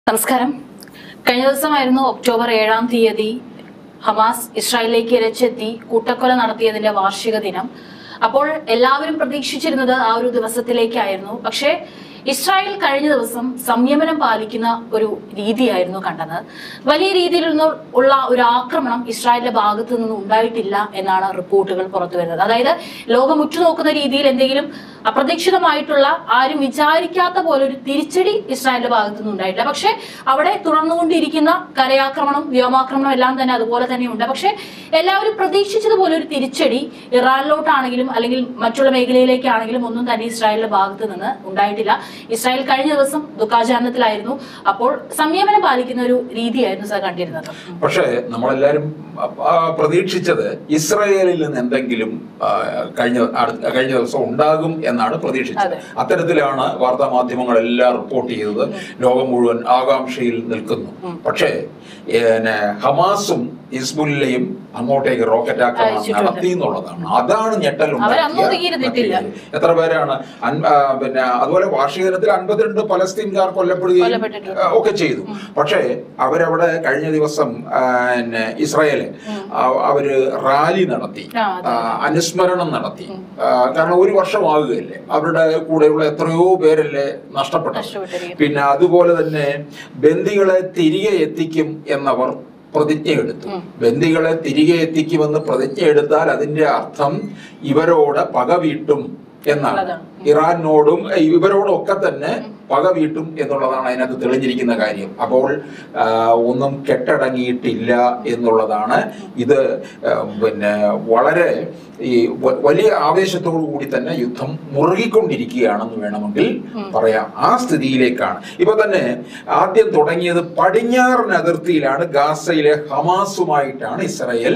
നമസ്കാരം കഴിഞ്ഞ ദിവസമായിരുന്നു ഒക്ടോബർ ഏഴാം തീയതി ഹമാസ് ഇസ്രായേലിലേക്ക് ഇരച്ചെത്തി കൂട്ടക്കൊല നടത്തിയതിന്റെ വാർഷിക ദിനം അപ്പോൾ എല്ലാവരും പ്രതീക്ഷിച്ചിരുന്നത് ആ ഒരു ദിവസത്തിലേക്കായിരുന്നു പക്ഷേ ഇസ്രായേൽ കഴിഞ്ഞ ദിവസം സംയമനം പാലിക്കുന്ന ഒരു രീതിയായിരുന്നു കണ്ടത് വലിയ രീതിയിൽ ഉള്ള ഒരു ആക്രമണം ഇസ്രായേലിന്റെ ഭാഗത്തു നിന്ന് ഉണ്ടായിട്ടില്ല എന്നാണ് റിപ്പോർട്ടുകൾ പുറത്തു വരുന്നത് അതായത് ലോകം ഉറ്റുനോക്കുന്ന രീതിയിൽ എന്തെങ്കിലും അപ്രതീക്ഷിതമായിട്ടുള്ള ആരും വിചാരിക്കാത്ത പോലെ ഒരു തിരിച്ചടി ഇസ്രായേലിന്റെ ഭാഗത്തു നിന്ന് ഉണ്ടായിട്ടില്ല പക്ഷെ അവിടെ തുടർന്നുകൊണ്ടിരിക്കുന്ന കരയാക്രമണം വ്യോമാക്രമണം എല്ലാം തന്നെ അതുപോലെ തന്നെ ഉണ്ട് പക്ഷെ എല്ലാവരും പ്രതീക്ഷിച്ചതുപോലെ ഒരു തിരിച്ചടി ഇറാനിലോട്ടാണെങ്കിലും അല്ലെങ്കിൽ മറ്റുള്ള മേഖലയിലേക്കാണെങ്കിലും ഒന്നും തന്നെ ഇസ്രായേലിന്റെ ഭാഗത്ത് നിന്ന് ഉണ്ടായിട്ടില്ല ഇസ്രായേൽ കഴിഞ്ഞ ദിവസം ദുഃഖാചരണത്തിലായിരുന്നു അപ്പോൾ സംയമനം പാലിക്കുന്ന ഒരു രീതിയായിരുന്നു സർ കണ്ടിരുന്നത് പക്ഷേ നമ്മളെല്ലാരും ആ, പ്രതീക്ഷിച്ചത് ഇസ്രയേലിൽ നിന്ന് എന്തെങ്കിലും ആ, കഴിഞ്ഞ അടുത്ത- കഴിഞ്ഞ ദിവസം ഉണ്ടാകും എന്നാണ് പ്രതീക്ഷിച്ചത് അതെ. അത്തരത്തിലാണ് വാർത്താ മാധ്യമങ്ങളെല്ലാം റിപ്പോർട്ട് ചെയ്തത് ലോകം മുഴുവൻ ആകാംക്ഷയിൽ നിൽക്കുന്നു പക്ഷേ ഏന്നെ, ഹമാസും ഹിസ്ബുല്ലയും അങ്ങോട്ടേക്ക് റോക്കറ്റ് ആക്രമണം അയച്ചിട്ടുണ്ട്. നടത്തി എന്നുള്ളതാണ് അതാണ് ഞെട്ടൽ അവരന്ന് ഒതുങ്ങിയിരുന്നിട്ടില്ല. എത്ര പേരാണ് അൻ- ആ, പിന്നെ അതുപോലെ വാർഷിക ദിനത്തിൽ അൻപത്തിരണ്ട് പലസ്തീൻകാർ കൊല്ലപ്പെടുകയും കൊല്ലപ്പെട്ടിട്ടുണ്ട്. ആ, ഒക്കെ ചെയ്തു പക്ഷേ അവരവിടെ കഴിഞ്ഞ ദിവസം ആ, പിന്നെ ഇസ്രായേല് ആ, അവര് റാലി നടത്തി ആ, അതെ. ആ, അനുസ്മരണം നടത്തി ആ, കാരണം ഒരു വർഷമാകുകയല്ലേ അവരുടെ കൂടെയുള്ള എത്രയോ പേരല്ലേ നഷ്ടപ്പെട്ടത് നഷ്ടപ്പെട്ടിരിക്കുന്നു. പിന്നെ അതുപോലെ തന്നെ ബന്ദികളെ തിരികെ എത്തിക്കും എന്നവർ പ്രതിജ്ഞയെടുത്തു ബന്ദികളെ തിരികെ എത്തിക്കുമെന്ന് പ്രതിജ്ഞ എടുത്താൽ അതിന്റെ അർത്ഥം ഇവരോട് പക വീട്ടും എന്നാണ് ഉള്ളതാണ്. ഇറാനോടും ഏ, ഇവരോടൊക്കെ തന്നെ പക വീട്ടും എന്നുള്ളതാണ് അതിനകത്ത് തെളിഞ്ഞിരിക്കുന്ന കാര്യം അപ്പോൾ ആ, ഒന്നും കെട്ടടങ്ങിയിട്ടില്ല എന്നുള്ളതാണ് ഇത് ആ, പിന്നെ വളരെ ഈ വ- വലിയ ആവേശത്തോടു കൂടി തന്നെ യുദ്ധം മുറുകിക്കൊണ്ടിരിക്കുകയാണെന്ന് വേണമെങ്കിൽ പറയാം ആ സ്ഥിതിയിലേക്കാണ് ഇപ്പൊ തന്നെ ആദ്യം തുടങ്ങിയത് പടിഞ്ഞാറൻ അതിർത്തിയിലാണ് ഗാസയിലെ ഹമാസുമായിട്ടാണ് ഇസ്രായേൽ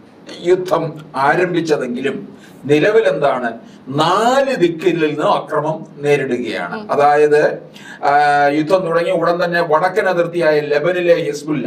യുദ്ധം ആരംഭിച്ചതെങ്കിലും നിലവിൽ എന്താണ് നാല് ദിക്കിൽ നിന്ന് അക്രമം നേരിടുകയാണ് അതായത് ആ, യുദ്ധം തുടങ്ങിയ ഉടൻ തന്നെ വടക്കൻ അതിർത്തിയായ ലെബനിലെ ഹിസ്ബുല്ല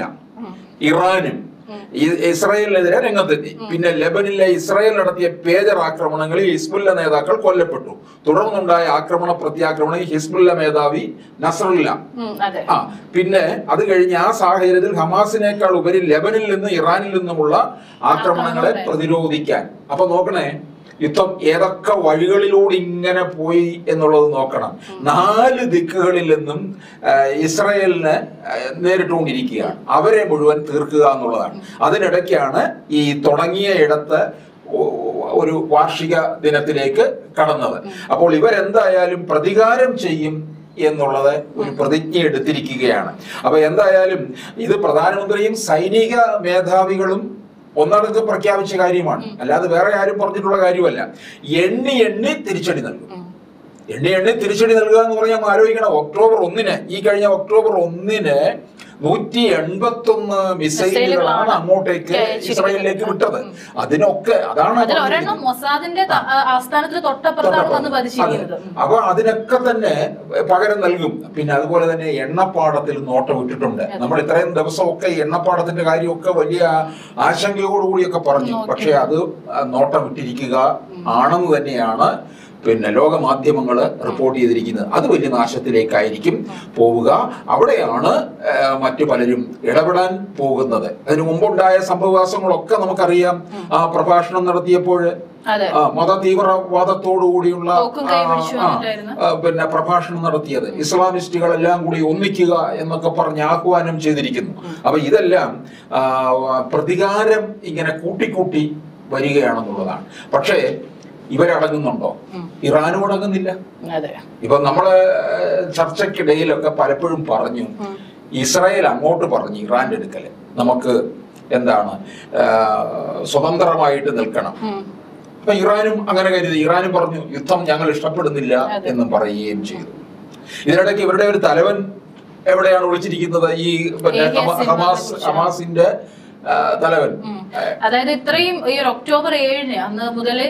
ഇറാനും ഇ- ഇസ്രായേലിനെതിരെ രംഗത്തെത്തി പിന്നെ ലെബനിലെ ഇസ്രായേൽ നടത്തിയ പേജർ ആക്രമണങ്ങളിൽ ഹിസ്ബുല്ല നേതാക്കൾ കൊല്ലപ്പെട്ടു തുടർന്നുണ്ടായ ആക്രമണ പ്രത്യാക്രമണം ഹിസ്ബുല്ല മേധാവി നസറുല്ല ഉം, അതെ ആ പിന്നെ അത് കഴിഞ്ഞ് ആ സാഹചര്യത്തിൽ ഹമാസിനേക്കാൾ ഉപരി ലെബനിൽ നിന്ന് ഇറാനിൽ നിന്നുമുള്ള ആക്രമണങ്ങളെ ആക്രമണങ്ങളെ. പ്രതിരോധിക്കാൻ അപ്പൊ നോക്കണേ യുദ്ധം ഏതൊക്കെ വഴികളിലൂടെ ഇങ്ങനെ പോയി എന്നുള്ളത് നോക്കണം നാല് ദിക്കുകളിൽ നിന്നും ആ, ഇസ്രായേലിനെ ആ, നേരിട്ടുകൊണ്ടിരിക്കുകയാണ് അവരെ മുഴുവൻ തീർക്കുക എന്നുള്ളതാണ് അതിനിടയ്ക്കാണ് ഈ തുടങ്ങിയ ഇടത്ത് ഒ- ഒരു വാർഷിക ദിനത്തിലേക്ക് കടന്നത് അപ്പോൾ ഇവരെന്തായാലും പ്രതികാരം ചെയ്യും എന്നുള്ളത് ഒരു പ്രതിജ്ഞ എടുത്തിരിക്കുകയാണ് അപ്പൊ എന്തായാലും ഇത് പ്രധാനമന്ത്രിയും സൈനിക മേധാവികളും ഒന്നടങ്ക പ്രഖ്യാപിച്ച കാര്യമാണ് അല്ലാതെ വേറെ ആരും പറഞ്ഞിട്ടുള്ള കാര്യമല്ല എണ്ണി എണ്ണി തിരിച്ചടി നൽകും എണ്ണി എണ്ണി തിരിച്ചടി നൽകുക എന്ന് പറഞ്ഞാൽ നമ്മൾ ആലോചിക്കണം ഒക്ടോബർ ഒന്നിന് ഈ കഴിഞ്ഞ ഒക്ടോബർ ഒന്നിന് നൂറ്റി എൺപത്തി ഒന്ന് മിസൈലുകളാണ് മിസൈലുകളാണ് അങ്ങോട്ടേക്ക് അയച്ചിരിക്കുന്നത്. ഇസ്രായേലിലേക്ക് വിട്ടത് അതിനൊക്കെ അതാണ് അതിൽ ഒരെണ്ണം പറഞ്ഞിരിക്കുന്നത്. മൊസാദിന്റെ ത- ആ, ആസ്ഥാനത്തിന് തൊട്ടപ്പുറത്താണ് വന്ന് പതിച്ചിരിക്കുന്നത് അതെ. അപ്പൊ അതിനൊക്കെ തന്നെ പകരം നൽകും പിന്നെ അതുപോലെ തന്നെ എണ്ണപ്പാടത്തിൽ നോട്ടം ഇട്ടിട്ടുണ്ട് നമ്മൾ ഇത്രയും ദിവസമൊക്കെ എണ്ണപ്പാടത്തിന്റെ കാര്യമൊക്കെ വലിയ ആശങ്കയോടുകൂടിയൊക്കെ പറഞ്ഞു പക്ഷെ അത് നോട്ടം ഇട്ടിരിക്കുക ആണെന്ന് തന്നെയാണ് പിന്നെ ലോക മാധ്യമങ്ങൾ റിപ്പോർട്ട് ചെയ്തിരിക്കുന്നത് അത് വലിയ നാശത്തിലേക്കായിരിക്കും പോവുക അവിടെയാണ് ആ, മറ്റു പലരും ഇടപെടാൻ പോകുന്നത് അതിനു മുമ്പുണ്ടായ സംഭവവാസങ്ങളൊക്കെ നമുക്കറിയാം ആ പ്രഭാഷണം നടത്തിയപ്പോൾ അതെ ആ, മത തീവ്രവാദത്തോടു കൂടിയുള്ള തോക്കും കൈ പിടിച്ചു ആ, വന്നിട്ടായിരുന്നു. ആ, പിന്നെ പ്രഭാഷണം നടത്തിയത് ഇസ്ലാമിസ്റ്റുകളെല്ലാം കൂടി ഒന്നിക്കുക എന്നൊക്കെ പറഞ്ഞ് ആഹ്വാനം ചെയ്തിരിക്കുന്നു അപ്പൊ ഇതെല്ലാം ആ, പ്രതികാരം ഇങ്ങനെ കൂട്ടിക്കൂട്ടി വരികയാണെന്നുള്ളതാണ് പക്ഷേ ഇവരടങ്ങുന്നുണ്ടോ ഇറാനും അടങ്ങുന്നില്ല അതെ ഇപ്പൊ നമ്മള് ചർച്ചയ്ക്കിടയിലൊക്കെ പലപ്പോഴും പറഞ്ഞു ഇസ്രായേൽ അങ്ങോട്ട് പറഞ്ഞു ഇറാന്റെ അടുക്കല് നമുക്ക് എന്താണ് ആ, സ്വതന്ത്രമായിട്ട് നിൽക്കണം ഉം. അപ്പൊ ഇറാനും അങ്ങനെ കരുതി ഇറാനും പറഞ്ഞു യുദ്ധം ഞങ്ങൾ ഇഷ്ടപ്പെടുന്നില്ല എന്നും പറയുകയും ചെയ്തു ഇതിനിടയ്ക്ക് ഇവരുടെ ഒരു തലവൻ എവിടെയാണ് ഒളിച്ചിരിക്കുന്നത് ഈ പിന്നെ ഏഹിയ ഹമ- സിൻവാറിനെ ഹമാസ് കുറിച്ചാണ്. ഹമാസിന്റെ ആ, തലവൻ അതായത് ഇത്രയും ഈ ഒരു ഒക്ടോബർ ഏഴിന് അന്ന് മുതൽ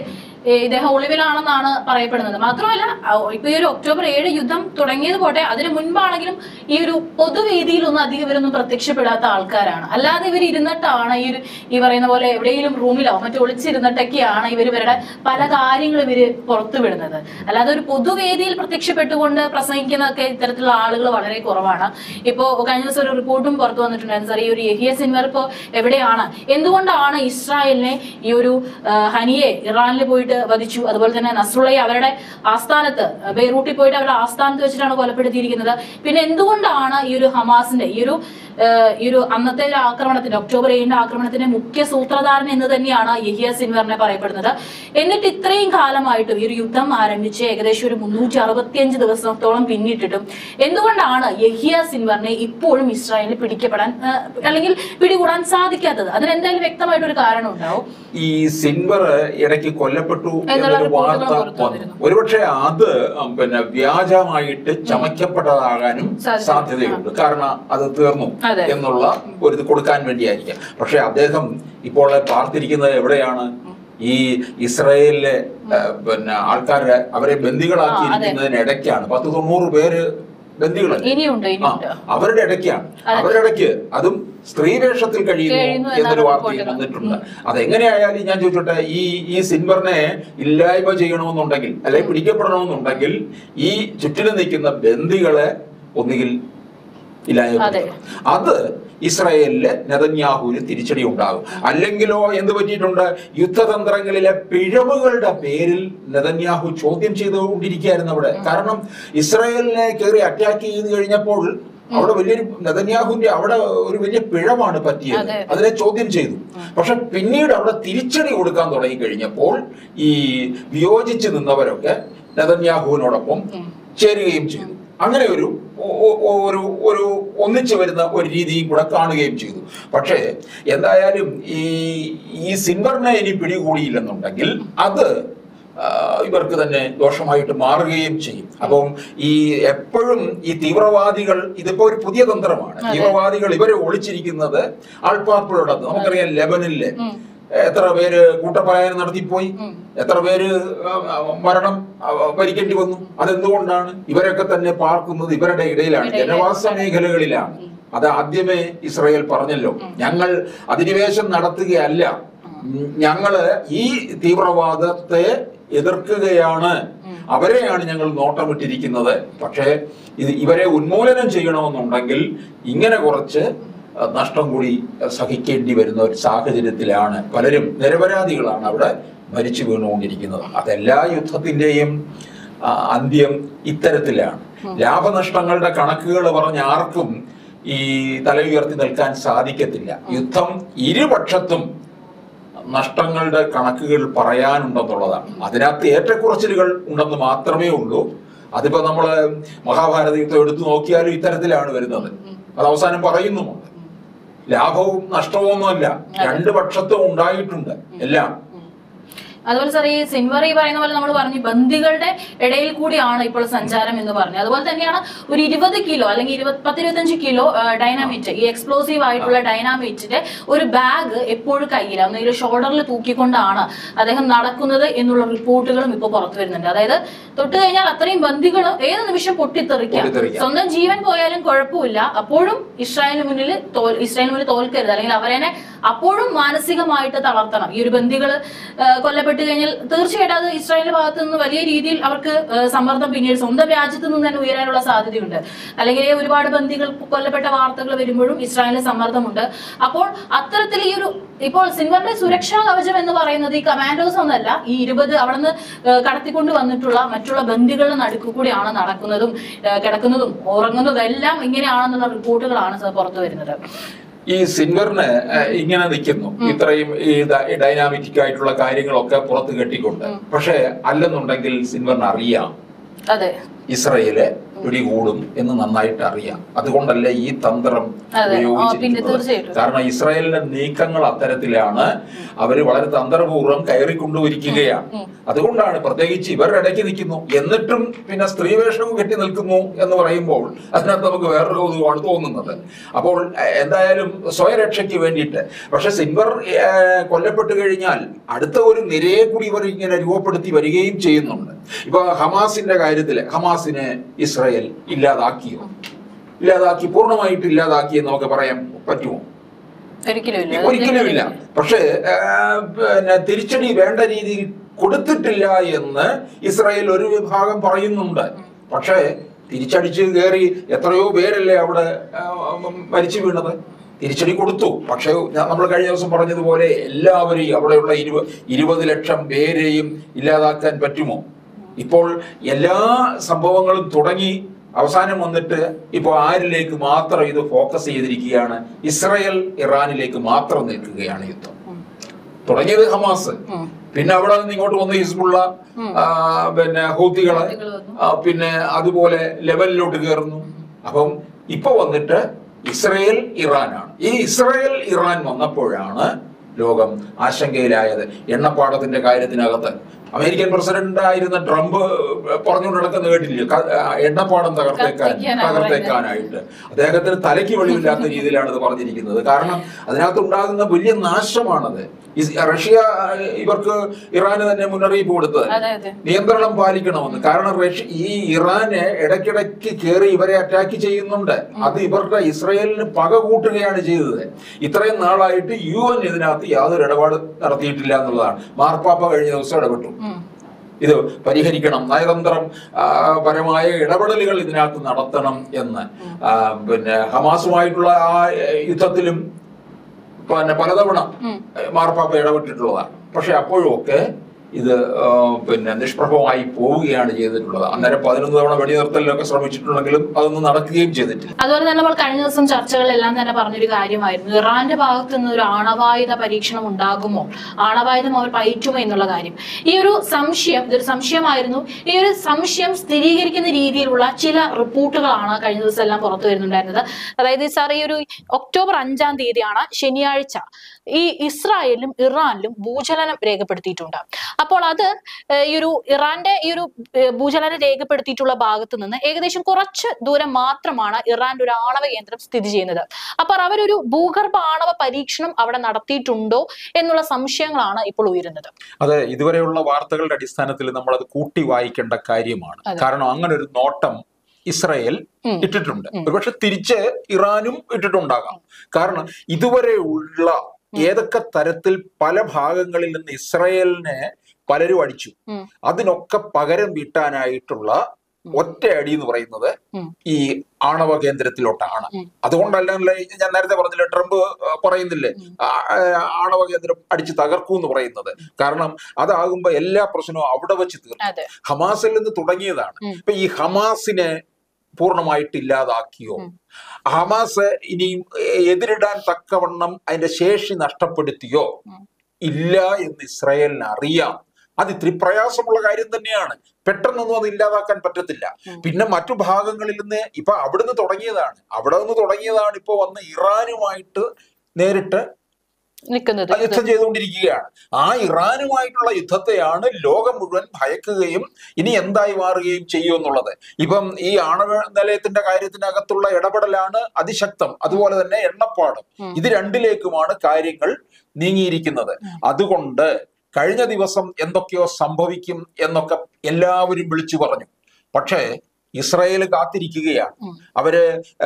ഏ, ഇദ്ദേഹം ഒളിവിലാണെന്നാണ് പറയപ്പെടുന്നത് മാത്രമല്ല ആ, ഇപ്പൊ ഈ ഒരു ഒക്ടോബർ ഏഴ് യുദ്ധം തുടങ്ങിയത് പോട്ടെ അതിന് മുൻപാണെങ്കിലും ഈ ഒരു പൊതുവേദിയിലൊന്നും അധികം ഇവരൊന്നും പ്രത്യക്ഷപ്പെടാത്ത ആൾക്കാരാണ് അല്ലാതെ ഇവർ ഇരുന്നിട്ടാണ് ഈ ഒരു ഈ പറയുന്ന പോലെ എവിടെയെങ്കിലും റൂമിലോ മറ്റോ ഒളിച്ചിരുന്നിട്ടൊക്കെയാണ് ഇവർ ഇവരുടെ പല കാര്യങ്ങളും ഇവര് പുറത്തു വിടുന്നത് അല്ലാതെ ഒരു പൊതുവേദിയിൽ പ്രത്യക്ഷപ്പെട്ടുകൊണ്ട് പ്രസംഗിക്കുന്നതൊക്കെ ഇത്തരത്തിലുള്ള ആളുകൾ വളരെ കുറവാണ് ഇപ്പോ കഴിഞ്ഞ ദിവസം ഒരു റിപ്പോർട്ടും പുറത്തു വന്നിട്ടുണ്ടായിരുന്നു സാർ ഈ ഒരു യഹിയ സിൻവർ ഇപ്പോ എവിടെയാണ് എന്തുകൊണ്ടാണ് ഇസ്രായേലിനെ ഈ ഒരു ആ, ഹനിയെ ഇറാനിൽ പോയിട്ട് വധിച്ചു അതുപോലെ തന്നെ നസ്രുള്ളയെ അവരുടെ ആസ്ഥാനത്ത് ബെയ്റൂട്ടിൽ പോയിട്ട് അവരുടെ ആസ്ഥാനത്ത് വെച്ചിട്ടാണ് കൊലപ്പെടുത്തിയിരിക്കുന്നത് പിന്നെ എന്തുകൊണ്ടാണ് ഈ ഒരു ഹമാസിന്റെ ഈ ഒരു ആ, ഈ ഒരു അന്നത്തെ ഒരു ആക്രമണത്തിന്റെ ഒക്ടോബർ ഏഴിന്റെ ആക്രമണത്തിന്റെ മുഖ്യ സൂത്രധാരൻ എന്ന് തന്നെയാണ് യഹിയ സിൻവറിനെ പറയപ്പെടുന്നത് എന്നിട്ട് ഇത്രയും കാലമായിട്ടും ഈ ഒരു യുദ്ധം ആരംഭിച്ച് ഏകദേശം ഒരു മുന്നൂറ്റി അറുപത്തിയഞ്ച് ദിവസത്തോളം പിന്നിട്ടിട്ടും എന്തുകൊണ്ടാണ് യഹിയ സിൻവറിനെ ഇപ്പോഴും ഇസ്രായേലിൽ പിടിക്കപ്പെടാൻ ആ, അല്ലെങ്കിൽ പിടികൂടാൻ സാധിക്കാത്തത് അതിനെന്തായാലും വ്യക്തമായിട്ടൊരു കാരണം ഉണ്ടാവും ഈ സിൻവർ ഇടയ്ക്ക് കൊല്ലപ്പെട്ടു എന്നുള്ള എന്നൊരു റിപ്പോർട്ടുകൾ വാർത്ത പുറത്തു വന്നു വന്നിരുന്നു. ഒരുപക്ഷെ അത് ഉം, പിന്നെ വ്യാജമായിട്ട് ചമയ്ക്കപ്പെട്ടതാകാനും സാധ്യത. സാധ്യതയുണ്ട് കാരണം അത് തീർന്നു അതെ. എന്നുള്ള ഒരു ഇത് കൊടുക്കാൻ വേണ്ടിയായിരിക്കാം പക്ഷെ അദ്ദേഹം ഇപ്പോൾ പാർത്തിരിക്കുന്നത് എവിടെയാണ് ഈ ഇസ്രയേലിലെ ഏഹ്, പിന്നെ ആൾക്കാരെ അവരെ ബന്ദികളാക്കിയിരിക്കുന്നതിനിടയ്ക്കാണ് പത്ത് തൊണ്ണൂറ് പേര് ബന്ദികളല്ലേ ഇനിയുണ്ട് ആ, ഇനിയുണ്ട് അവരുടെ ഇടയ്ക്കാണ് അവരുടെ ഇടയ്ക്ക് അതും സ്ത്രീ വേഷത്തിൽ കഴിയുന്നു കഴിയുന്നു എന്നൊരു എന്നാണ് വാർത്തയും റിപ്പോർട്ടുകൾ. വന്നിട്ടുണ്ട് അതെങ്ങനെയായാലും ഞാൻ ചോദിച്ചോട്ടെ ഈ ഈ സിൻവറിനെ ഇല്ലായ്മ ചെയ്യണമെന്നുണ്ടെങ്കിൽ അല്ലെങ്കിൽ പിടിക്കപ്പെടണമെന്നുണ്ടെങ്കിൽ ഈ ചുറ്റിലും നിൽക്കുന്ന ബന്ദികളെ ഒന്നുകിൽ ഇല്ലായ്മ അതെ. ചെയ്യണം. അത് ഇസ്രായേലിലെ നെതന്യാഹുവിന് തിരിച്ചടി ഉണ്ടാകും അല്ലെങ്കിലോ എന്ത് പറ്റിയിട്ടുണ്ട് യുദ്ധതന്ത്രങ്ങളിലെ പിഴവുകളുടെ പേരിൽ നെതന്യാഹു ചോദ്യം ചെയ്തുകൊണ്ടിരിക്കുകയായിരുന്നു അവിടെ കാരണം ഇസ്രായേലിനെ കയറി അറ്റാക്ക് ചെയ്ത് കഴിഞ്ഞപ്പോൾ അവിടെ വലിയൊരു നെതന്യാഹുവിന്റെ അവിടെ ഒരു വലിയ പിഴവാണ് പറ്റിയത് അതെ. അതിനെ ചോദ്യം ചെയ്തു പക്ഷെ പിന്നീട് അവിടെ തിരിച്ചടി കൊടുക്കാൻ തുടങ്ങി കഴിഞ്ഞപ്പോൾ ഈ വിയോജിച്ച് നിന്നവരൊക്കെ നെതന്യാഹുവിനോടൊപ്പം ചേരുകയും ചെയ്തു അങ്ങനെ ഒരു ഒ- ഒ- ഒ- ഒരു ഒരു ഒന്നിച്ചു വരുന്ന ഒരു രീതിയും കൂടെ കാണുകയും ചെയ്തു പക്ഷേ എന്തായാലും ഈ ഈ സിൻവറിനെ ഇനി പിടികൂടിയില്ലെന്നുണ്ടെങ്കിൽ അത് ആ, ഇവർക്ക് തന്നെ ദോഷമായിട്ട് മാറുകയും ചെയ്യും അപ്പം ഈ എപ്പോഴും ഈ തീവ്രവാദികൾ ഇതിപ്പോ ഒരു പുതിയ തന്ത്രമാണ് തീവ്രവാദികൾ ഇവരെ ഒളിച്ചിരിക്കുന്നത് ആൾപ്പാർപ്പുള്ളത് നമുക്കറിയാം ലെബനിലെ എത്ര പേര് കൂട്ടപലായനം നടത്തിപ്പോയി എത്ര പേര് ആ, ആ, മരണം ആ, ഭരിക്കേണ്ടി വന്നു അതെന്തുകൊണ്ടാണ് ഇവരൊക്കെ തന്നെ പാർക്കുന്നത് ഇവരുടെ ഇടയിലാണ് ജനവാസ മേഖലകളിലാണ് അത് ആദ്യമേ ഇസ്രായേൽ പറഞ്ഞല്ലോ ഞങ്ങൾ അധിനിവേശം നടത്തുകയല്ല ഉം, ഞങ്ങള് ഈ തീവ്രവാദത്തെ എതിർക്കുകയാണ് അവരെയാണ് ഞങ്ങൾ നോട്ടമിട്ടിരിക്കുന്നത് പക്ഷേ ഇത് ഇവരെ ഉന്മൂലനം ചെയ്യണമെന്നുണ്ടെങ്കിൽ ഇങ്ങനെ കുറച്ച് അഹ്, നഷ്ടം കൂടി അഹ്, സഹിക്കേണ്ടി വരുന്ന ഒരു സാഹചര്യത്തിലാണ് പലരും നിരപരാധികളാണ് അവിടെ മരിച്ചു വീണുകൊണ്ടിരിക്കുന്നത് അതെല്ലാ യുദ്ധത്തിന്റെയും ആ, അന്ത്യം ഇത്തരത്തിലാണ് ലാഭനഷ്ടങ്ങളുടെ കണക്കുകൾ പറഞ്ഞ ആർക്കും ഈ തല ഉയർത്തി നിൽക്കാൻ സാധിക്കത്തില്ല യുദ്ധം ഇരുപക്ഷത്തും നഷ്ടങ്ങളുടെ കണക്കുകൾ പറയാനുണ്ടെന്നുള്ളതാണ് അതിനകത്ത് ഏറ്റക്കുറച്ചിലുകൾ ഉണ്ടെന്ന് മാത്രമേ ഉള്ളൂ അതിപ്പോ നമ്മള് മഹാഭാരത യുദ്ധം എടുത്തു നോക്കിയാലും ഇത്തരത്തിലാണ് വരുന്നത് അത് അവസാനം പറയുന്നുമുണ്ട് ലാഭവും നഷ്ടവും ഒന്നുമല്ല രണ്ട് പക്ഷത്തും ഉണ്ടായിട്ടുണ്ട് എല്ലാം അതുപോലെ സാർ ഈ സിൻവർ ഈ പറയുന്ന പോലെ നമ്മൾ പറഞ്ഞു ബന്ദികളുടെ ഇടയിൽ കൂടിയാണ് ഇപ്പോൾ സഞ്ചാരം എന്ന് പറഞ്ഞു അതുപോലെ തന്നെയാണ് ഒരു ഇരുപത് കിലോ അല്ലെങ്കിൽ ഇരുപത് പത്തിരുപത്തഞ്ച് കിലോ ഡൈനാമിറ്റ് ഈ എക്സ്പ്ലോസീവ് ആയിട്ടുള്ള ഡൈനാമിറ്റിന്റെ ഒരു ബാഗ് എപ്പോഴും കയ്യിൽ ഒന്നെങ്കിൽ ഷോൾഡറിൽ തൂക്കിക്കൊണ്ടാണ് അദ്ദേഹം നടക്കുന്നത് എന്നുള്ള റിപ്പോർട്ടുകളും ഇപ്പോൾ പുറത്തു വരുന്നുണ്ട് അതായത് തൊട്ട് കഴിഞ്ഞാൽ അത്രയും ബന്ദികൾ ഏത് നിമിഷം പൊട്ടിത്തെറിക്കാം പൊട്ടിത്തെറിക്കാം. സ്വന്തം ജീവൻ പോയാലും കുഴപ്പമില്ല അപ്പോഴും ഇസ്രായേലിന് മുന്നിൽ തോൽ ഇസ്രായേലിന് മുന്നിൽ തോൽക്കരുത് അല്ലെങ്കിൽ അവരെ അപ്പോഴും മാനസികമായിട്ട് തളർത്തണം ഈ ഒരു ബന്ദികൾ കൊല്ലപ്പെട്ട് കഴിഞ്ഞാൽ തീർച്ചയായിട്ടും അത് ഇസ്രായേലിന്റെ ഭാഗത്ത് നിന്ന് വലിയ രീതിയിൽ അവർക്ക് ആ, സമ്മർദ്ദം പിന്നീട് സ്വന്തം രാജ്യത്ത് നിന്ന് തന്നെ ഉയരാനുള്ള സാധ്യതയുണ്ട് അല്ലെങ്കിൽ ഒരുപാട് ബന്ദികൾ കൊല്ലപ്പെട്ട വാർത്തകൾ വരുമ്പോഴും ഇസ്രായേലിന് സമ്മർദ്ദമുണ്ട് അപ്പോൾ അത്തരത്തിൽ ഈ ഒരു ഇപ്പോൾ സിൻവറിന്റെ സുരക്ഷാ കവചം എന്ന് പറയുന്നത് ഈ കമാൻഡോസ് ഒന്നല്ല ഈ ഇരുപത് അവിടെ നിന്ന് കടത്തിക്കൊണ്ട് വന്നിട്ടുള്ള മറ്റുള്ള ബന്ദികളുടെ നടുക്ക് കൂടിയാണ് നടക്കുന്നതും ആ, കിടക്കുന്നതും ഉറങ്ങുന്നതും എല്ലാം ഇങ്ങനെയാണെന്നുള്ള റിപ്പോർട്ടുകളാണ് സർ പുറത്തു വരുന്നത് ഈ സിൻവറിന് ഏഹ്, ഇങ്ങനെ നിൽക്കുന്നു ഇത്രയും ഈ ഡ- ഈ ഡൈനാമിറ്റിക് ആയിട്ടുള്ള കാര്യങ്ങളൊക്കെ പുറത്ത് കെട്ടിക്കൊണ്ട് പക്ഷെ അല്ലെന്നുണ്ടെങ്കിൽ സിൻവറിന് അറിയാം അതെ ഇസ്രയേല് പിടികൂടും എന്ന് നന്നായിട്ട് അറിയാം അതുകൊണ്ടല്ലേ ഈ തന്ത്രം അതെ. ആ, പിന്നെ ഉപയോഗിച്ചിരിക്കുന്നത് തീർച്ചയായിട്ടും. കാരണം ഇസ്രായേലിന്റെ നീക്കങ്ങൾ അത്തരത്തിലാണ് അവര് വളരെ തന്ത്രപൂർവ്വം കയറിക്കൊണ്ടുവരിക്കുകയാണ് അതുകൊണ്ടാണ് പ്രത്യേകിച്ച് ഇവരുടെ ഇടയ്ക്ക് നിൽക്കുന്നു എന്നിട്ടും പിന്നെ സ്ത്രീവേഷവും കെട്ടി നിൽക്കുന്നു എന്ന് പറയുമ്പോൾ അതിനകത്ത് നമുക്ക് വേറൊരു കൗതുകമാണ് തോന്നുന്നത് അപ്പോൾ എ, എന്തായാലും സ്വയരക്ഷയ്ക്ക് വേണ്ടിയിട്ട് പക്ഷെ സിൻവർ ഏ, കൊല്ലപ്പെട്ടു കഴിഞ്ഞാൽ അടുത്ത ഒരു നിരയെ കൂടി ഇവർ ഇങ്ങനെ രൂപപ്പെടുത്തി വരികയും ചെയ്യുന്നുണ്ട് ഇപ്പൊ ഹമാസിന്റെ കാര്യത്തില് ഹമാസിനെ ഇസ്രായേൽ ഇല്ലാതാക്കിയോ ഇല്ലാതാക്കി പൂർണ്ണമായിട്ട് ഇല്ലാതാക്കി എന്ന് നമുക്ക് പറയാൻ പറ്റുമോ ഒരിക്കലും ഇല്ല ഒരിക്കലും ഇല്ല പക്ഷേ ആ, പിന്നെ തിരിച്ചടി വേണ്ട രീതിയിൽ കൊടുത്തിട്ടില്ല എന്ന് ഇസ്രായേൽ ഒരു വിഭാഗം പറയുന്നുണ്ട് പക്ഷേ തിരിച്ചടിച്ച് കയറി എത്രയോ പേരല്ലേ അവിടെ ആ, മരിച്ചു വീണത് തിരിച്ചടി കൊടുത്തു പക്ഷേ നമ്മൾ കഴിഞ്ഞ ദിവസം പറഞ്ഞതുപോലെ എല്ലാവരെയും അവിടെയുള്ള ഇരുപ ഇരുപത് ലക്ഷം പേരെയും ഇല്ലാതാക്കാൻ പറ്റുമോ ഇപ്പോൾ എല്ലാ സംഭവങ്ങളും തുടങ്ങി അവസാനം വന്നിട്ട് ഇപ്പോൾ ആരിലേക്ക് മാത്രം ഇത് ഫോക്കസ് ചെയ്തിരിക്കുകയാണ് ഇസ്രയേൽ ഇറാനിലേക്ക് മാത്രം നിൽക്കുകയാണ് യുദ്ധം തുടങ്ങിയത് ഹമാസ് ഉം. പിന്നെ അവിടെ നിന്ന് ഇങ്ങോട്ട് വന്ന് ഹിസ്ബുള്ള ആ, പിന്നെ ഹൂത്തികള് ഹൂത്തികള് വന്നു. ആ, പിന്നെ അതുപോലെ ലെവലിലോട്ട് കയറുന്നു അപ്പം ഇപ്പൊ വന്നിട്ട് ഇസ്രയേൽ ഇറാനാണ് ഈ ഇസ്രയേൽ ഇറാൻ വന്നപ്പോഴാണ് ലോകം ആശങ്കയിലായത് എണ്ണപ്പാടത്തിന്റെ കാര്യത്തിനകത്ത് അമേരിക്കൻ പ്രസിഡന്റ് ആയിരുന്ന ട്രംപ് പറഞ്ഞുകൊണ്ട് നടക്കുന്ന കേട്ടില്ലേ ക- ആ, എണ്ണപ്പാടം തകർത്തേക്കാൻ കത്തിക്കാനാ തകർത്തേക്കാനായിട്ട് അദ്ദേഹത്തിന് തലയ്ക്ക് വെളിവില്ലാത്ത രീതിയിലാണ് ഇത് പറഞ്ഞിരിക്കുന്നത് കാരണം അതിനകത്ത് ഉണ്ടാകുന്ന വലിയ നാശമാണത് ഇസ്- റഷ്യ ആ, ഇവർക്ക് ഇറാന് തന്നെ മുന്നറിയിപ്പ് കൊടുത്തത് അതെ അതെ നിയന്ത്രണം പാലിക്കണമെന്ന് കാരണം റഷ്യ ഈ ഇറാന് ഇടയ്ക്കിടയ്ക്ക് കയറി ഇവരെ അറ്റാക്ക് ചെയ്യുന്നുണ്ട് അത് ഇവരുടെ ഇസ്രയേലിന് പക കൂട്ടുകയാണ് ചെയ്തത് ഇത്രയും നാളായിട്ട് യു എൻ ഇതിനകത്ത് യാതൊരു ഇടപാട് നടത്തിയിട്ടില്ല എന്നുള്ളതാണ് മാർപ്പാപ്പ കഴിഞ്ഞ ദിവസം ഇടപെട്ടു ഉം. ഇത് പരിഹരിക്കണം നയതന്ത്രം ആ, പരമായ ഇടപെടലുകൾ ഇതിനകത്ത് നടത്തണം എന്ന് ആ, പിന്നെ ഹമാസുമായിട്ടുള്ള ആ യുദ്ധത്തിലും പിന്നെ പലതവണ ഉം. മാർപ്പാപ്പ ഇടപെട്ടിട്ടുള്ളതാണ് പക്ഷെ അപ്പോഴും ഒക്കെ ഇത് ആ, പിന്നെ നിഷ്പ്രഭമായി പോവുകയാണ് ചെയ്തിട്ടുള്ളത് അന്നേരം പതിനൊന്ന് തവണ വെടിനിർത്തലിനൊക്കെ ശ്രമിച്ചിട്ടുണ്ടെങ്കിലും അതൊന്നും നടക്കുകയും ചെയ്തിട്ടില്ല അതുപോലെ തന്നെ നമ്മൾ കഴിഞ്ഞ ദിവസം ചർച്ചകളിലെല്ലാം തന്നെ പറഞ്ഞൊരു കാര്യമായിരുന്നു ഇറാന്റെ ഭാഗത്ത് നിന്ന് ഒരു ആണവായുധ പരീക്ഷണം ഉണ്ടാകുമോ ആണവായുധം അവർ പയറ്റുമോ എന്നുള്ള കാര്യം ഈ ഒരു സംശയം ഇതൊരു സംശയമായിരുന്നു ഈ ഒരു സംശയം സ്ഥിരീകരിക്കുന്ന രീതിയിലുള്ള ചില റിപ്പോർട്ടുകളാണ് കഴിഞ്ഞ ദിവസം എല്ലാം പുറത്തു വരുന്നുണ്ടായിരുന്നത് അതായത് സാർ ഈ ഒരു ഒക്ടോബർ അഞ്ചാം തീയതിയാണ് ശനിയാഴ്ച ഈ ഇസ്രായേലിലും ഇറാനിലും ഭൂചലനം രേഖപ്പെടുത്തിയിട്ടുണ്ട് അപ്പോൾ അത് ഏഹ്, ഈ ഒരു ഇറാന്റെ ഈ ഒരു ഏഹ്, ഭൂചലനം രേഖപ്പെടുത്തിയിട്ടുള്ള ഭാഗത്ത് നിന്ന് ഏകദേശം കുറച്ച് ദൂരം മാത്രമാണ് ഇറാന്റെ ഒരു ആണവ കേന്ദ്രം സ്ഥിതി ചെയ്യുന്നത് അപ്പോൾ അവരൊരു ഭൂഗർഭ ആണവ പരീക്ഷണം അവിടെ നടത്തിയിട്ടുണ്ടോ എന്നുള്ള സംശയങ്ങളാണ് ഇപ്പോൾ ഉയരുന്നത് അതെ ഇതുവരെയുള്ള വാർത്തകളുടെ അടിസ്ഥാനത്തിൽ നമ്മൾ അത് കൂട്ടി വായിക്കേണ്ട കാര്യമാണ് അതെ. കാരണം അങ്ങനെ ഒരു നോട്ടം ഇസ്രായേൽ ഉം. ഇട്ടിട്ടുണ്ട് ഒരുപക്ഷെ തിരിച്ച് ഇറാനും ഇട്ടിട്ടുണ്ടാകാം കാരണം ഇതുവരെ ഉള്ള ഏതൊക്കെ തരത്തിൽ പല ഭാഗങ്ങളിൽ നിന്ന് ഇസ്രായേലിനെ പലരും അടിച്ചു ഉം. അതിനൊക്കെ പകരം വീട്ടാനായിട്ടുള്ള ഒറ്റ അടി എന്ന് പറയുന്നത് ഉം. ഈ ആണവ കേന്ദ്രത്തിലോട്ടാണ് ഉം. അതുകൊണ്ടല്ലേ ഞാൻ നേരത്തെ പറഞ്ഞില്ലേ ട്രംപ് ആ, പറയുന്നില്ലേ ആ, ആ, ആണവ കേന്ദ്രം അടിച്ച് തകർക്കൂ എന്ന് പറയുന്നത് കാരണം അതാകുമ്പോ എല്ലാ പ്രശ്നവും അവിടെ വെച്ച് തീർക്കും അതെ ഹമാസിൽ നിന്ന് തുടങ്ങിയതാണ് ഉം. ഇപ്പൊ ഈ ഹമാസിനെ പൂർണ്ണമായിട്ട് ഇല്ലാതാക്കിയോ ഉം. ഹമാസ് ഇനിയും എ- എതിരിടാൻ തക്കവണ്ണം അതിന്റെ ശേഷി നഷ്ടപ്പെടുത്തിയോ ഉം. ഇല്ല എന്ന് ഇസ്രായേലിന് അറിയാം അത് ഇത്തിരി പ്രയാസമുള്ള കാര്യം തന്നെയാണ് പെട്ടെന്നൊന്നും അത് ഇല്ലാതാക്കാൻ പറ്റത്തില്ല ഉം. പിന്നെ മറ്റു ഭാഗങ്ങളിൽ നിന്ന് ഇപ്പൊ അവിടുന്ന് തുടങ്ങിയതാണ് അവിടെ നിന്ന് തുടങ്ങിയതാണ് ഇപ്പൊ വന്ന് ഇറാനുമായിട്ട് നേരിട്ട് നിൽക്കുന്നത് ആ യുദ്ധം ചെയ്തുകൊണ്ടിരിക്കുകയാണ് ആ ഇറാനുമായിട്ടുള്ള യുദ്ധത്തെയാണ് ലോകം മുഴുവൻ ഭയക്കുകയും ഇനി എന്തായി മാറുകയും ചെയ്യും എന്നുള്ളത് ഇപ്പം ഈ ആണവ നിലയത്തിന്റെ കാര്യത്തിനകത്തുള്ള ഇടപെടലാണ് അതിശക്തം അതുപോലെ തന്നെ എണ്ണപ്പാടും ഉം. ഇത് രണ്ടിലേക്കുമാണ് കാര്യങ്ങൾ നീങ്ങിയിരിക്കുന്നത് അതുകൊണ്ട് കഴിഞ്ഞ ദിവസം എന്തൊക്കെയോ സംഭവിക്കും എന്നൊക്കെ എല്ലാവരും വിളിച്ചു പറഞ്ഞു പക്ഷേ ഇസ്രായേൽ കാത്തിരിക്കുകയാണ് ഉം. അവര് ആ,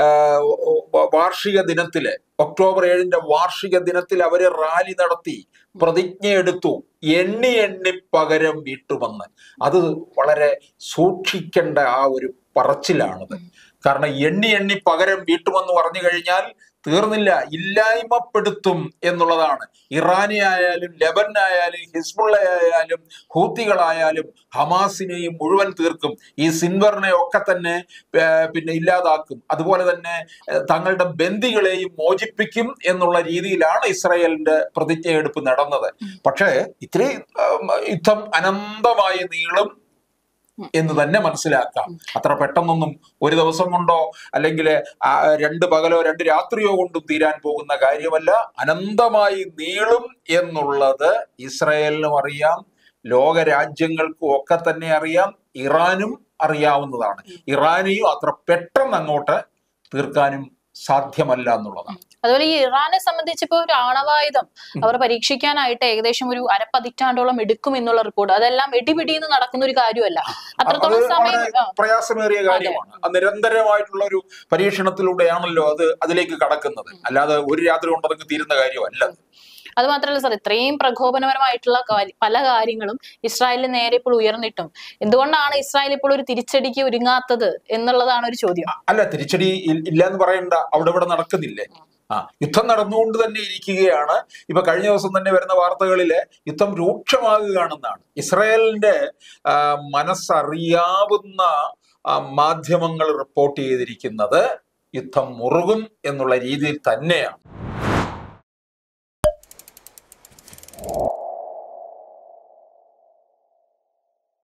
വാർഷിക ദിനത്തില് ഒക്ടോബർ ഏഴിന്റെ വാർഷിക ദിനത്തിൽ അവര് റാലി നടത്തി പ്രതിജ്ഞയെടുത്തു എണ്ണി എണ്ണി പകരം വീട്ടുമെന്ന് അത് വളരെ സൂക്ഷിക്കേണ്ട ആ ഒരു പറച്ചിലാണത് കാരണം എണ്ണി എണ്ണി പകരം വീട്ടുമെന്ന് പറഞ്ഞു കഴിഞ്ഞാൽ തീർന്നില്ല ഇല്ലായ്മപ്പെടുത്തും എന്നുള്ളതാണ് ഇറാനി ആയാലും ലെബനായാലും ഹിസ്ബുള്ള ആയാലും ഹൂത്തികളായാലും ഹമാസിനെയും മുഴുവൻ തീർക്കും ഈ സിൻവറിനെ ഒക്കെ തന്നെ ഏർ, പിന്നെ ഇല്ലാതാക്കും അതുപോലെ തന്നെ ഏർ, തങ്ങളുടെ ബന്ദികളെയും മോചിപ്പിക്കും എന്നുള്ള രീതിയിലാണ് ഇസ്രായേലിന്റെ പ്രതിജ്ഞയെടുപ്പ് നടന്നത് പക്ഷേ ഇത്തിരി ഉം, യുദ്ധം അനന്തമായി നീളും എന്ന് തന്നെ മനസ്സിലാക്കാം അത്ര പെട്ടെന്നൊന്നും ഒരു ദിവസം കൊണ്ടോ അല്ലെങ്കിൽ ആ, രണ്ട് പകലോ രണ്ട് രാത്രിയോ കൊണ്ടും തീരാൻ പോകുന്ന കാര്യമല്ല അനന്തമായി നീളും എന്നുള്ളത് ഇസ്രായേലിനും അറിയാം ലോക രാജ്യങ്ങൾക്കും ഒക്കെ തന്നെ അറിയാം ഇറാനും അറിയാവുന്നതാണ് ഇറാനെയും അത്ര പെട്ടെന്ന് അങ്ങോട്ട് തീർക്കാനും സാധ്യമല്ല എന്നുള്ളതാണ് അതുപോലെ ഈ ഇറാനെ സംബന്ധിച്ച് ഇപ്പോൾ ഒരു ആണവായുധം അവർ പരീക്ഷിക്കാനായിട്ട് ഏകദേശം ഒരു അരപ്പതിറ്റാണ്ടോളം എടുക്കും എന്നുള്ള റിപ്പോർട്ട് അതെല്ലാം വെടിപിടിന്ന് നടക്കുന്ന ഒരു കാര്യമല്ല അത്രത്തോളം അത് സമയം വളരെ ആ, പ്രയാസമേറിയ കാര്യമാണ് അത് നിരന്തരമായിട്ടുള്ള ഒരു പരീക്ഷണത്തിലൂടെയാണല്ലോ അത് അതിലേക്ക് കടക്കുന്നത് അല്ലാതെ ഒരു രാത്രി കൊണ്ട് അതൊക്കെ തീരുന്ന കാര്യമല്ല അത്. അത് മാത്രമല്ല സാർ ഇത്രയും പ്രകോപനപരമായിട്ടുള്ള കാര്യ- പല കാര്യങ്ങളും ഇസ്രായേലിന് നേരെ ഇപ്പോൾ ഉയർന്നിട്ടും എന്തുകൊണ്ടാണ് ഇസ്രായേൽ ഇപ്പോൾ ഒരു തിരിച്ചടിക്ക് ഒരുങ്ങാത്തത് എന്നുള്ളതാണ് ഒരു ചോദ്യം അല്ല തിരിച്ചടി ഇ- ഇല്ല എന്ന് പറയണ്ട അവിടെ ഇവിടെ നടക്കുന്നില്ലേ ആ യുദ്ധം നടന്നുകൊണ്ട് തന്നെ ഇരിക്കുകയാണ് ഇപ്പൊ കഴിഞ്ഞ ദിവസം തന്നെ വരുന്ന വാർത്തകളില് യുദ്ധം രൂക്ഷമാകുകയാണെന്നാണ് ഇസ്രായേലിന്റെ ആ, മനസ്സറിയാവുന്ന ആ, മാധ്യമങ്ങൾ റിപ്പോർട്ട് ചെയ്തിരിക്കുന്നത് യുദ്ധം മുറുകും എന്നുള്ള രീതിയിൽ തന്നെയാണ്